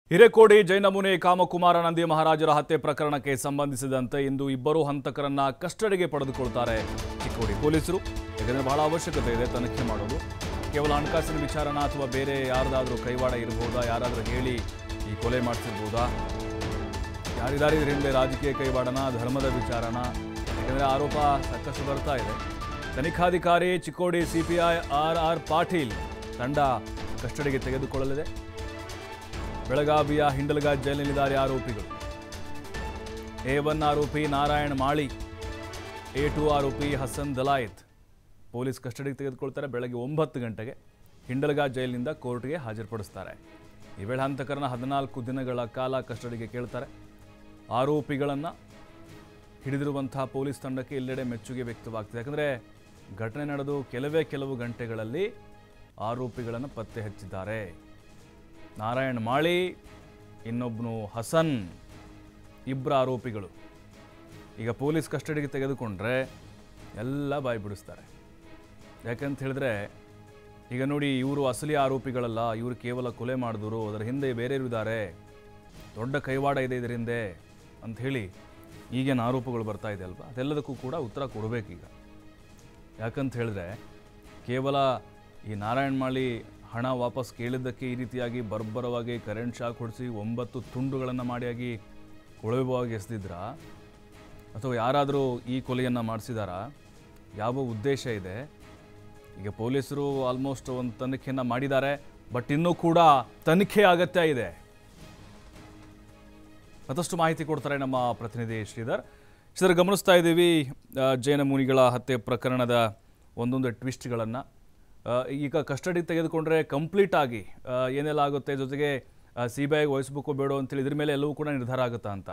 ಹಿರೇಕೋಡಿ ಜೈನಮುನಿ ಕಾಮಕುಮಾರ ನಂದಿ ಮಹಾರಾಜರ ಹತ್ಯೆ ಪ್ರಕರಣಕ್ಕೆ ಸಂಬಂಧಿಸಿದಂತೆ ಇಂದು ಇಬ್ಬರು ಹಂತಕರನ್ನ ಕಸ್ಟಡಿಗೆ ಪಡೆದುಕೊಳ್ತಾರೆ ಚಿಕ್ಕೋಡಿ ಪೊಲೀಸರು ಯಾಕಂದ್ರೆ ಬಹಳ ಅವಶ್ಯಕತೆ ಇದೆ ತನಿಖೆ ಮಾಡೋದು ಕೇವಲ ಹಣಕಾಸಿನ ವಿಚಾರನ ಅಥವಾ ಬೇರೆ ಯಾರ್ದಾದ್ರೂ ಕೈವಾಡ ಇರಬಹುದಾ ಯಾರಾದರೂ ಹೇಳಿ ಈ ಕೊಲೆ ಮಾಡಿಸಿರ್ಬೋದಾ ಯಾರಿದ್ದಾರೆ ಇದ್ರ ಹಿಂದೆ ರಾಜಕೀಯ ಕೈವಾಡನ ಧರ್ಮದ ವಿಚಾರನ ಯಾಕಂದ್ರೆ ಆರೋಪ ಸಾಕಷ್ಟು ಬರ್ತಾ ಇದೆ ತನಿಖಾಧಿಕಾರಿ Chikkodi CPI R R Patil ತಂಡ ಕಸ್ಟಡಿಗೆ ತೆಗೆದುಕೊಳ್ಳಲಿದೆ ಬೆಳಗಾವಿಯ ಹಿಂಡಲ್ಗ ಜೈಲಿನಲ್ಲಿದ್ದಾರೆ ಆರೋಪಿಗಳು ಎ ಒನ್ ಆರೋಪಿ ನಾರಾಯಣ್ ಮಾಳಿ ಎ ಟು ಆರೋಪಿ ಹಸನ್ ದಲಾಯತ್ ಪೊಲೀಸ್ ಕಸ್ಟಡಿಗೆ ತೆಗೆದುಕೊಳ್ತಾರೆ ಬೆಳಗ್ಗೆ ಒಂಬತ್ತು ಗಂಟೆಗೆ ಹಿಂಡಲ್ಗ ಜೈಲಿನಿಂದ ಕೋರ್ಟ್ಗೆ ಹಾಜರುಪಡಿಸ್ತಾರೆ ಈ ವೇಳೆ ಹಂತಕರನ್ನ ಹದಿನಾಲ್ಕು ದಿನಗಳ ಕಾಲ ಕಸ್ಟಡಿಗೆ ಕೇಳ್ತಾರೆ ಆರೋಪಿಗಳನ್ನು ಹಿಡಿದಿರುವಂತಹ ಪೊಲೀಸ್ ತಂಡಕ್ಕೆ ಎಲ್ಲೆಡೆ ಮೆಚ್ಚುಗೆ ವ್ಯಕ್ತವಾಗ್ತಿದೆ ಯಾಕಂದರೆ ಘಟನೆ ನಡೆದು ಕೆಲವೇ ಕೆಲವು ಗಂಟೆಗಳಲ್ಲಿ ಆರೋಪಿಗಳನ್ನು ಪತ್ತೆ ಹಚ್ಚಿದ್ದಾರೆ ನಾರಾಯಣ್ ಮಾಳಿ ಇನ್ನೊಬ್ಬನು ಹಸನ್ ಇಬ್ಬರು ಆರೋಪಿಗಳು ಈಗ ಪೊಲೀಸ್ ಕಸ್ಟಡಿಗೆ ತೆಗೆದುಕೊಂಡ್ರೆ ಎಲ್ಲ ಬಾಯಿ ಬಿಡಿಸ್ತಾರೆ ಯಾಕಂತ ಹೇಳಿದ್ರೆ ಈಗ ನೋಡಿ ಇವರು ಅಸಲಿ ಆರೋಪಿಗಳಲ್ಲ ಇವರು ಕೇವಲ ಕೊಲೆ ಮಾಡಿದವರು ಅದರ ಹಿಂದೆ ಬೇರೆಯವರು ಇದ್ದಾರೆ ದೊಡ್ಡ ಕೈವಾಡ ಇದೆ ಇದರ ಹಿಂದೆ ಅಂತ ಹೇಳಿ ಈಗೇನು ಆರೋಪಗಳು ಬರ್ತಾ ಇದೆ ಅಲ್ವಾ ಅದೆಲ್ಲದಕ್ಕೂ ಕೂಡ ಉತ್ತರ ಕೊಡಬೇಕೀಗ ಯಾಕಂತ ಹೇಳಿದ್ರೆ ಕೇವಲ ಈ ನಾರಾಯಣ್ ಮಾಳಿ ಹಣ ವಾಪಸ್ ಕೇಳಿದ್ದಕ್ಕೆ ಈ ರೀತಿಯಾಗಿ ಬರ್ಬರವಾಗಿ ಕರೆಂಟ್ ಶಾಕ್ ಹೊಡಿಸಿ ಒಂಬತ್ತು ತುಂಡುಗಳನ್ನು ಮಾಡಿಯಾಗಿ ಕೊಳವೆವಾಗಿ ಎಸೆದಿದ್ರ ಅಥವಾ ಯಾರಾದರೂ ಈ ಕೊಲೆಯನ್ನು ಮಾಡಿಸಿದಾರಾ ಯಾವ ಉದ್ದೇಶ ಇದೆ ಈಗ ಪೊಲೀಸರು ಆಲ್ಮೋಸ್ಟ್ ಒಂದು ತನಿಖೆಯನ್ನು ಮಾಡಿದ್ದಾರೆ ಬಟ್ ಇನ್ನೂ ಕೂಡ ತನಿಖೆ ಅಗತ್ಯ ಇದೆ ಮತ್ತಷ್ಟು ಮಾಹಿತಿ ಕೊಡ್ತಾರೆ ನಮ್ಮ ಪ್ರತಿನಿಧಿ ಶ್ರೀಧರ್ ಶ್ರೀಧರ್ ಗಮನಿಸ್ತಾ ಇದ್ದೀವಿ ಆ, ಜೈನ ಮುನಿಗಳ ಹತ್ಯೆ ಪ್ರಕರಣದ ಒಂದೊಂದು ಟ್ವಿಸ್ಟ್ಗಳನ್ನು ಈಗ ಕಸ್ಟಡಿ ತೆಗೆದುಕೊಂಡ್ರೆ ಕಂಪ್ಲೀಟ್ ಆಗಿ ಆ, ಏನೆಲ್ಲ ಆಗುತ್ತೆ ಜೊತೆಗೆ ಸಿ ಬಿ ಐಗೆ ವಹಿಸ್ಬೇಕು ಬೇಡೋ ಅಂತೇಳಿ ಇದ್ರ ಮೇಲೆ ಎಲ್ಲವೂ ಕೂಡ ನಿರ್ಧಾರ ಆಗುತ್ತಾ ಅಂತ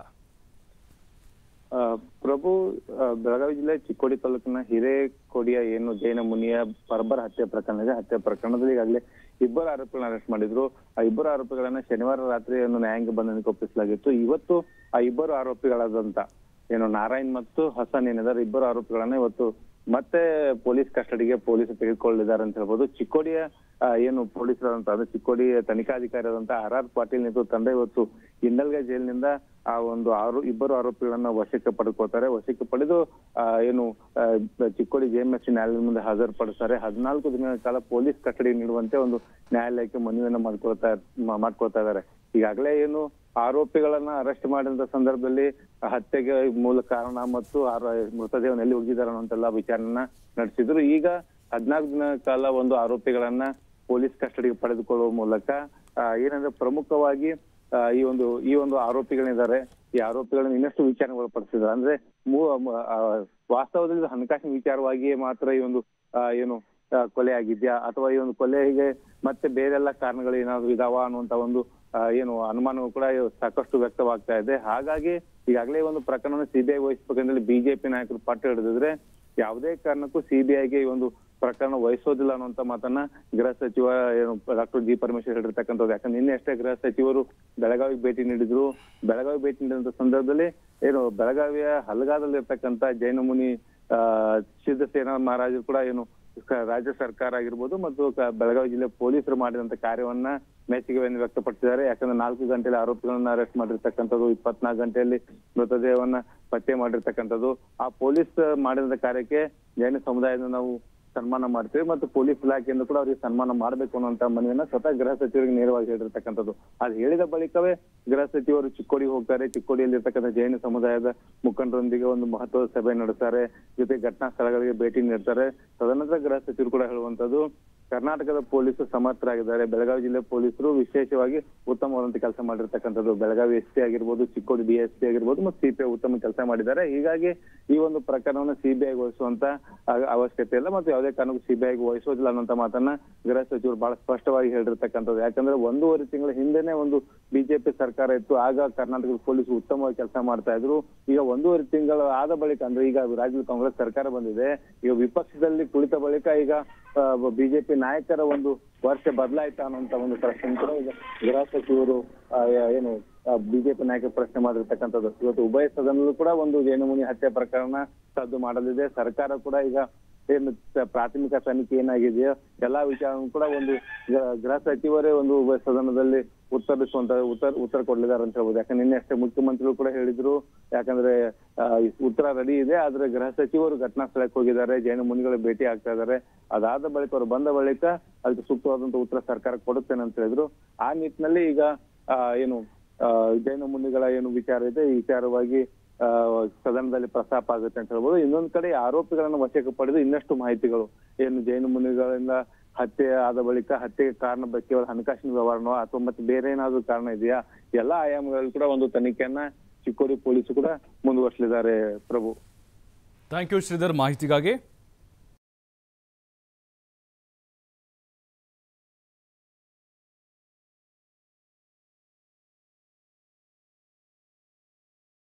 ಆ, ಪ್ರಭು ಆ, ಬೆಳಗಾವಿ ಜಿಲ್ಲೆ ಚಿಕ್ಕೋಡಿ ತಾಲೂಕಿನ ಹಿರೇಕೋಡಿಯ ಏನು ಜೈನ ಮುನಿಯ ಬರ್ಬರ್ ಹತ್ಯೆ ಪ್ರಕರಣ ಇದೆ ಹತ್ಯೆ ಪ್ರಕರಣದಲ್ಲಿ ಈಗಾಗಲೇ ಇಬ್ಬರು ಆರೋಪಿಗಳನ್ನ ಅರೆಸ್ಟ್ ಮಾಡಿದ್ರು ಆ ಇಬ್ಬರು ಆರೋಪಿಗಳನ್ನ ಶನಿವಾರ ರಾತ್ರಿ ಒಂದು ನ್ಯಾಯಾಂಗ ಬಂಧನಕ್ಕೆ ಒಪ್ಪಿಸಲಾಗಿತ್ತು ಇವತ್ತು ಆ ಇಬ್ಬರು ಆರೋಪಿಗಳಾದಂತ ಏನು ನಾರಾಯಣ್ ಮತ್ತು ಹಸನ್ ಏನಿದ್ದಾರೆ ಇಬ್ಬರು ಆರೋಪಿಗಳನ್ನ ಇವತ್ತು ಮತ್ತೆ ಪೊಲೀಸ್ ಕಸ್ಟಡಿಗೆ ಪೊಲೀಸ್ ತೆಗೆದುಕೊಳ್ಳಿದ್ದಾರೆ ಅಂತ ಹೇಳ್ಬೋದು ಚಿಕ್ಕೋಡಿಯ ಆ, ಏನು ಪೊಲೀಸರಾದಂತ ಅಂದ್ರೆ ಚಿಕ್ಕೋಡಿ ತನಿಖಾಧಿಕಾರಿ ಆದಂತ ಆರ್ ಆರ್ ಪಾಟೀಲ್ ನೇತೃತ್ವ ತಂಡ ಇವತ್ತು ಇಂಡಲ್ಗ ಜೈಲಿನಿಂದ ಆ ಒಂದು ಆರು ಇಬ್ಬರು ಆರೋಪಿಗಳನ್ನ ವಶಕ್ಕೆ ಪಡೆದುಕೊಳ್ತಾರೆ ವಶಕ್ಕೆ ಪಡೆದು ಆ, ಏನು ಆ, ಚಿಕ್ಕೋಡಿ ಜೆಎಂಎಫ್ಸಿ ನ್ಯಾಯಾಲಯದ ಮುಂದೆ ಹಾಜರುಪಡಿಸ್ತಾರೆ ಹದಿನಾಲ್ಕು ದಿನಗಳ ಕಾಲ ಪೊಲೀಸ್ ಕಸ್ಟಡಿ ನೀಡುವಂತೆ ಒಂದು ನ್ಯಾಯಾಲಯಕ್ಕೆ ಮನವಿಯನ್ನ ಮಾಡ್ಕೊಳ್ತಾ ಮಾ- ಮಾಡ್ಕೊಳ್ತಾ ಇದ್ದಾರೆ ಈಗಾಗಲೇ ಏನು ಆರೋಪಿಗಳನ್ನ ಅರೆಸ್ಟ್ ಮಾಡಿದ ಸಂದರ್ಭದಲ್ಲಿ ಹತ್ಯೆಗೆ ಮೂಲ ಕಾರಣ ಮತ್ತು ಆರೋ- ಮೃತದೇಹವನ್ನು ಎಲ್ಲಿ ಹೋಗಿದ್ದಾರೆ ಅನ್ನೋಂತೆಲ್ಲ ವಿಚಾರಣೆಯನ್ನ ನಡೆಸಿದ್ರು ಈಗ ಹದಿನಾಲ್ಕು ದಿನ ಕಾಲ ಒಂದು ಆರೋಪಿಗಳನ್ನ ಪೊಲೀಸ್ ಕಸ್ಟಡಿಗೆ ಪಡೆದುಕೊಳ್ಳುವ ಮೂಲಕ ಆ, ಏನಂದ್ರೆ ಪ್ರಮುಖವಾಗಿ ಆ, ಈ ಒಂದು ಈ ಒಂದು ಆರೋಪಿಗಳಿದ್ದಾರೆ ಈ ಆರೋಪಿಗಳನ್ನ ಇನ್ನಷ್ಟು ವಿಚಾರಣೆ ಒಳಪಡಿಸಿದ್ದಾರೆ ಅಂದ್ರೆ ಮೂ- ಮ- ಆ, ವಾಸ್ತವದಲ್ಲಿ ಇದು ಹಣಕಾಸಿನ ವಿಚಾರವಾಗಿಯೇ ಮಾತ್ರ ಈ ಒಂದು ಆ, ಏನು ಆ, ಕೊಲೆ ಆಗಿದ್ಯಾ ಅಥವಾ ಈ ಒಂದು ಕೊಲೆಗೆ ಮತ್ತೆ ಬೇರೆಲ್ಲ ಕಾರಣಗಳು ಏನಾದ್ರು ಇದಾವ ಅನ್ನುವಂತ ಒಂದು ಆ, ಏನು ಅನುಮಾನಗಳು ಕೂಡ ಸಾಕಷ್ಟು ವ್ಯಕ್ತವಾಗ್ತಾ ಇದೆ ಹಾಗಾಗಿ ಈಗಾಗಲೇ ಒಂದು ಪ್ರಕರಣ ಸಿಬಿಐ ವಹಿಸಬೇಕಂದ್ರೆ ಬಿಜೆಪಿ ನಾಯಕರು ಪಟ್ಟು ಹಿಡಿದಿದ್ರೆ ಯಾವುದೇ ಕಾರಣಕ್ಕೂ ಸಿಬಿಐಗೆ ಈ ಒಂದು ಪ್ರಕರಣ ವಹಿಸೋದಿಲ್ಲ ಅನ್ನುವಂತ ಮಾತನ್ನ ಗೃಹ ಸಚಿವ ಏನು ಡಾಕ್ಟರ್ ಜಿ ಪರಮೇಶ್ವರ್ ಹೇಳಿರ್ತಕ್ಕಂಥದ್ದು ಯಾಕಂದ್ರೆ ನಿನ್ನೆ ಅಷ್ಟೇ ಗೃಹ ಸಚಿವರು ಬೆಳಗಾವಿಗೆ ಭೇಟಿ ನೀಡಿದ್ರು ಬೆಳಗಾವಿ ಭೇಟಿ ನೀಡಿದಂತ ಸಂದರ್ಭದಲ್ಲಿ ಏನು ಬೆಳಗಾವಿಯ ಹಲಗಾದಲ್ಲಿ ಇರ್ತಕ್ಕಂಥ ಜೈನ ಮುನಿ ಆ ಸಿದ್ಧಸೇನಾ ಮಹಾರಾಜರು ಕೂಡ ಏನು ಕ- ರಾಜ್ಯ ಸರ್ಕಾರ ಆಗಿರ್ಬೋದು ಮತ್ತು ಕ- ಬೆಳಗಾವಿ ಜಿಲ್ಲೆ ಪೊಲೀಸರು ಮಾಡಿದಂತ ಕಾರ್ಯವನ್ನ ಮೆಚ್ಚುಗೆಯನ್ನು ವ್ಯಕ್ತಪಡಿಸಿದ್ದಾರೆ ಯಾಕಂದ್ರೆ ನಾಲ್ಕು ಗಂಟೆಯಲ್ಲಿ ಆರೋಪಿಗಳನ್ನ ಅರೆಸ್ಟ್ ಮಾಡಿರ್ತಕ್ಕಂಥದ್ದು ಇಪ್ಪತ್ನಾಲ್ಕು ಗಂಟೆಯಲ್ಲಿ ಮೃತದೇಹವನ್ನ ಪತ್ತೆ ಮಾಡಿರ್ತಕ್ಕಂಥದ್ದು ಆ ಪೊಲೀಸ್ ಮಾಡಿದಂತ ಕಾರ್ಯಕ್ಕೆ ಜೈನ ಸಮುದಾಯದ ನಾವು ಸನ್ಮಾನ ಮಾಡ್ತೀವಿ ಮತ್ತು ಪೊಲೀಸ್ ಇಲಾಖೆಯಿಂದ ಕೂಡ ಅವರಿಗೆ ಸನ್ಮಾನ ಮಾಡಬೇಕು ಅನ್ನುವಂತ ಮನವಿಯನ್ನ ಸ್ವತಃ ಗೃಹ ಸಚಿವರಿಗೆ ನೇರವಾಗಿ ಹೇಳಿರ್ತಕ್ಕಂಥದ್ದು ಅದು ಹೇಳಿದ ಬಳಿಕವೇ ಗೃಹ ಸಚಿವರು ಚಿಕ್ಕೋಡಿಗೆ ಹೋಗ್ತಾರೆ ಚಿಕ್ಕೋಡಿಯಲ್ಲಿ ಇರ್ತಕ್ಕಂಥ ಜೈನ ಸಮುದಾಯದ ಮುಖಂಡರೊಂದಿಗೆ ಒಂದು ಮಹತ್ವದ ಸಭೆ ನಡೆಸ್ತಾರೆ ಜೊತೆ ಘಟನಾ ಸ್ಥಳಗಳಿಗೆ ಭೇಟಿ ನೀಡ್ತಾರೆ ತದನಂತರ ಗೃಹ ಸಚಿವರು ಕೂಡ ಹೇಳುವಂತದ್ದು ಕರ್ನಾಟಕದ ಪೊಲೀಸರು ಸಮರ್ಥರಾಗಿದ್ದಾರೆ ಬೆಳಗಾವಿ ಜಿಲ್ಲೆ ಪೊಲೀಸರು ವಿಶೇಷವಾಗಿ ಉತ್ತಮವಾದಂತ ಕೆಲಸ ಮಾಡಿರ್ತಕ್ಕಂಥದ್ದು ಬೆಳಗಾವಿ ಎಸ್ ಪಿ ಆಗಿರ್ಬೋದು ಚಿಕ್ಕೋಡಿ ಡಿ ಎಸ್ ಪಿ ಆಗಿರ್ಬೋದು ಮತ್ತು ಸಿಪಿಐ ಉತ್ತಮ ಕೆಲಸ ಮಾಡಿದ್ದಾರೆ ಹೀಗಾಗಿ ಈ ಒಂದು ಪ್ರಕರಣವನ್ನು ಸಿಬಿಐ ವಹಿಸುವಂತ ಅಗ- ಅವಶ್ಯಕತೆ ಇಲ್ಲ ಮತ್ತು ಯಾವುದೇ ಕಾರಣಕ್ಕೂ ಸಿಬಿಐ ವಹಿಸೋದಿಲ್ಲ ಅನ್ನೋಂತ ಮಾತನ್ನ ಗೃಹ ಸಚಿವರು ಬಹಳ ಸ್ಪಷ್ಟವಾಗಿ ಹೇಳಿರ್ತಕ್ಕಂಥದ್ದು ಯಾಕಂದ್ರೆ ಒಂದೂವರೆ ತಿಂಗಳ ಹಿಂದೆನೆ ಒಂದು ಬಿಜೆಪಿ ಸರ್ಕಾರ ಇತ್ತು ಆಗ ಕರ್ನಾಟಕದ ಪೊಲೀಸರು ಉತ್ತಮವಾಗಿ ಕೆಲಸ ಮಾಡ್ತಾ ಇದ್ರು ಈಗ ಒಂದೂವರೆ ತಿಂಗಳು ಆದ ಬಳಿಕ ಅಂದ್ರೆ ಈಗ ರಾಜ್ಯದ ಕಾಂಗ್ರೆಸ್ ಸರ್ಕಾರ ಬಂದಿದೆ ಈಗ ವಿಪಕ್ಷದಲ್ಲಿ ಕುಳಿತ ಬಳಿಕ ಈಗ ಬಿಜೆಪಿ ನಾಯಕರ ಒಂದು ವರ್ಷ ಬದಲಾಯ್ತಾ ಅನ್ನೋಂತ ಒಂದು ಪ್ರಶ್ನೆ ಕೂಡ ಈಗ ಗೃಹ ಸಚಿವರು ಆ, ಏನು ಬಿಜೆಪಿ ನಾಯಕರು ಪ್ರಶ್ನೆ ಮಾಡಿರ್ತಕ್ಕಂಥದ್ದು ಇವತ್ತು ಉಭಯ ಸದನದಲ್ಲೂ ಕೂಡ ಒಂದು ಜೇನುಮುನಿ ಹತ್ಯೆ ಪ್ರಕರಣ ಸದ್ದು ಮಾಡಲಿದೆ ಸರ್ಕಾರ ಕೂಡ ಈಗ ಏನು ತ- ಪ್ರಾಥಮಿಕ ತನಿಖೆ ಏನಾಗಿದೆಯೋ ಎಲ್ಲಾ ವಿಚಾರವನ್ನು ಕೂಡ ಒಂದು ಗ- ಗೃಹ ಸಚಿವರೇ ಒಂದು ಉಭಯ ಸದನದಲ್ಲಿ ಉತ್ತರಿಸುವಂತ ಉತ್ತರ ಉತ್ತರ ಕೊಡ್ಲಿದ್ದಾರೆ ಅಂತ ಹೇಳ್ಬೋದು ಯಾಕಂದ್ರೆ ನಿನ್ನೆ ಅಷ್ಟೇ ಮುಖ್ಯಮಂತ್ರಿಗಳು ಕೂಡ ಹೇಳಿದ್ರು ಯಾಕಂದ್ರೆ ಆ, ಈ ಉತ್ತರ ರೆಡಿ ಇದೆ ಆದ್ರೆ ಗೃಹ ಸಚಿವರು ಘಟನಾ ಸ್ಥಳಕ್ಕೆ ಹೋಗಿದ್ದಾರೆ ಜೈನ ಮುನಿಗಳ ಭೇಟಿ ಆಗ್ತಾ ಇದ್ದಾರೆ ಅದಾದ ಬಳಿಕ ಅವರು ಬಂದ ಬಳಿಕ ಅದಕ್ಕೆ ಸೂಕ್ತವಾದಂತ ಉತ್ತರ ಸರ್ಕಾರ ಕೊಡುತ್ತೇನೆ ಅಂತ ಹೇಳಿದ್ರು ಆ ನಿಟ್ಟಿನಲ್ಲಿ ಈಗ ಆ, ಏನು ಆ, ಜೈನ ಮುನಿಗಳ ಏನು ವಿಚಾರ ಇದೆ ಈ ವಿಚಾರವಾಗಿ ಆ, ಸದನದಲ್ಲಿ ಪ್ರಸ್ತಾಪ ಆಗುತ್ತೆ ಅಂತ ಹೇಳ್ಬೋದು ಇನ್ನೊಂದ್ ಕಡೆ ಆರೋಪಿಗಳನ್ನ ವಶಕ್ಕೆ ಪಡೆದು ಇನ್ನಷ್ಟು ಮಾಹಿತಿಗಳು ಏನು ಜೈನ ಮುನಿಗಳಿಂದ ಹತ್ಯೆ ಆದ ಬಳಿಕ ಹತ್ಯೆಗೆ ಕಾರಣ ಬ- ಕೇವಲ ಹಣಕಾಸಿನ ವ್ಯವಹಾರನೋ ಅಥವಾ ಮತ್ತೆ ಬೇರೆ ಏನಾದ್ರು ಕಾರಣ ಇದೆಯಾ ಎಲ್ಲಾ ಆಯಾಮಗಳಲ್ಲಿ ಕೂಡ ಒಂದು ತನಿಖೆಯನ್ನ ಚಿಕ್ಕೋಡಿ ಪೊಲೀಸರು ಕೂಡ ಮುಂದುವರಿಸಲಿದ್ದಾರೆ ಪ್ರಭು ಥ್ಯಾಂಕ್ ಯು ಶ್ರೀಧರ್ ಮಾಹಿತಿಗಾಗಿ